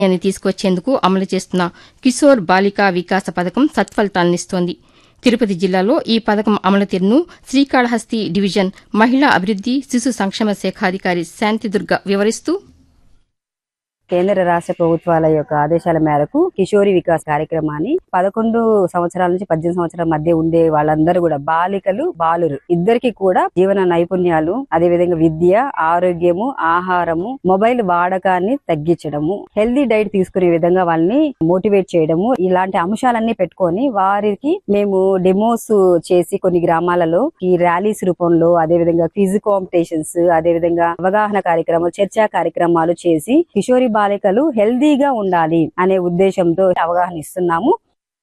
అని తీసుకొచ్చేందుకు అమలు చేస్తున్న కిశోర్ బాలికా వికాస పథకం సత్ఫలితాలనిస్తోంది తిరుపతి జిల్లాలో ఈ పథకం అమలు తీరును శ్రీకాళహస్తి డివిజన్ మహిళా అభివృద్ది శిశు సంక్షేమ శాఖాధికారి శాంతిదుర్గ వివరిస్తూ కేంద్ర రాష్ట్ర ప్రభుత్వాల యొక్క ఆదేశాల మేరకు కిషోరి వికాస్ కార్యక్రమాన్ని పదకొండు సంవత్సరాల నుంచి పద్దెనిమిది సంవత్సరాల మధ్య ఉండే వాళ్ళందరూ కూడా బాలికలు బాలురు ఇద్దరికి కూడా జీవన నైపుణ్యాలు అదే విధంగా విద్య ఆరోగ్యము ఆహారము మొబైల్ వాడకాన్ని తగ్గించడము హెల్దీ డైట్ తీసుకునే విధంగా వాళ్ళని మోటివేట్ చేయడము ఇలాంటి అంశాలన్నీ పెట్టుకొని వారికి మేము డెమోస్ చేసి కొన్ని గ్రామాలలో ఈ ర్యాలీస్ రూపంలో అదే విధంగా క్విజ్ కాంపిటీషన్స్ అదే విధంగా అవగాహన కార్యక్రమాలు చర్చా కార్యక్రమాలు చేసి కిషోరి బాలికలు హెల్దీగా ఉండాలి అనే ఉద్దేశంతో అవగాహన ఇస్తున్నాము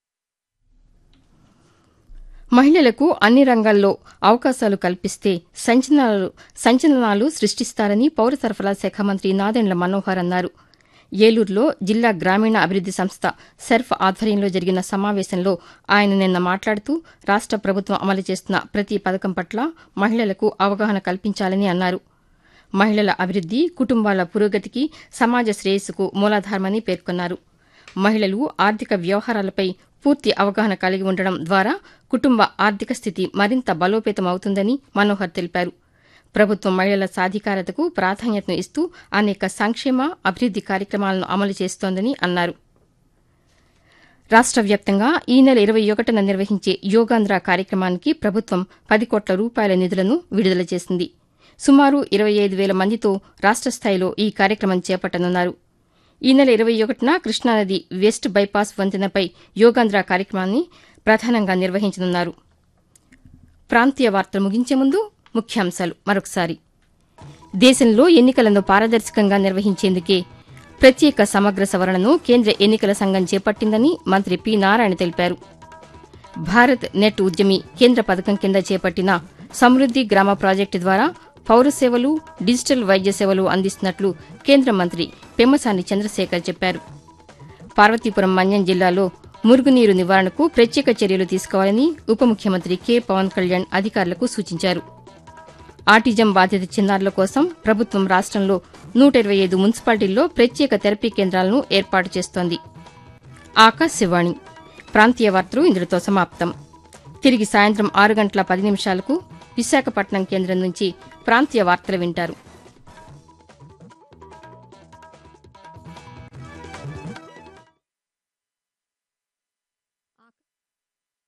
మహిళలకు అన్ని రంగాల్లో అవకాశాలు కల్పిస్తే సంచలనాలు సంచలనాలు సృష్టిస్తారని పౌర సరఫరా శాఖ మంత్రి నాదెండ్ల మనోహర్ అన్నారు ఏలూరులో జిల్లా గ్రామీణ అభివృద్ది సంస్థ సెర్ఫ్ ఆధ్వర్యంలో జరిగిన సమావేశంలో ఆయన నిన్న మాట్లాడుతూ రాష్ట ప్రభుత్వం అమలు చేస్తున్న ప్రతి పథకం పట్ల మహిళలకు అవగాహన కల్పించాలని అన్నారు మహిళల అభివృద్ది కుటుంబాల పురోగతికి సమాజ శ్రేయస్సుకు మూలాధారమని పేర్కొన్నారు మహిళలు ఆర్థిక వ్యవహారాలపై పూర్తి అవగాహన కలిగి ఉండడం ద్వారా కుటుంబ ఆర్థిక స్థితి మరింత బలోపేతమవుతుందని మనోహర్ తెలిపారు ప్రభుత్వం మహిళల సాధికారతకు ప్రాధాన్యతను ఇస్తూ అనేక సంక్షేమ అభివృద్ది కార్యక్రమాలను అమలు చేస్తోందని అన్నారు రాష్ట వ్యాప్తంగా ఈ నెల ఇరవై ఒకటిన నిర్వహించే యోగాంధ్ర కార్యక్రమానికి ప్రభుత్వం పది కోట్ల రూపాయల నిధులను విడుదల చేసింది సుమారు ఇరవై ఐదు వేల మందితో రాష్ట స్థాయిలో ఈ కార్యక్రమం చేపట్టనున్నారు ఈ నెల ఇరవై ఒకటిన కృష్ణానది వెస్ట్ బైపాస్ వంతెనపై యోగాంధ్ర కార్యక్రమాన్ని ప్రధానంగా నిర్వహించనున్నారు ప్రాంతీయ వార్తలు ముగించే ముందు ముఖ్యాంశాలు మరొకసారి దేశంలో ఎన్నికలను పారదర్శకంగా నిర్వహించేందుకే ప్రత్యేక సమగ్ర సవరణను కేంద్ర ఎన్నికల సంఘం చేపట్టిందని మంత్రి పి నారాయణ తెలిపారు భారత్ నెట్ ఉద్యమి కేంద్ర పథకం కింద చేపట్టిన సమృద్ది గ్రామ ప్రాజెక్టు ద్వారా పౌర సేవలు డిజిటల్ వైద్య సేవలు అందిస్తున్నట్లు కేంద్ర మంత్రి పెమ్మసాని చంద్రశేఖర్ చెప్పారు పార్వతీపురం మన్యం జిల్లాలో మురుగునీరు నివారణకు ప్రత్యేక చర్యలు తీసుకోవాలని ఉప ముఖ్యమంత్రి కె పవన్ కళ్యాణ్ అధికారులకు సూచించారు ఆటిజం బాధిత చిన్నారుల కోసం ప్రభుత్వం రాష్టంలో నూట ఇరవై ఐదు మున్సిపాలిటీల్లో ప్రత్యేక థెరపీ కేంద్రాలను ఏర్పాటు చేస్తోంది ఆకాశవాణి ప్రాంతీయ వార్తలు ఇందులో సమాప్తం తిరిగి సాయంత్రం ఆరు గంటల పది నిమిషాలకు విశాఖపట్నం కేంద్రం నుంచి ప్రాంతీయ వార్తలు వింటారు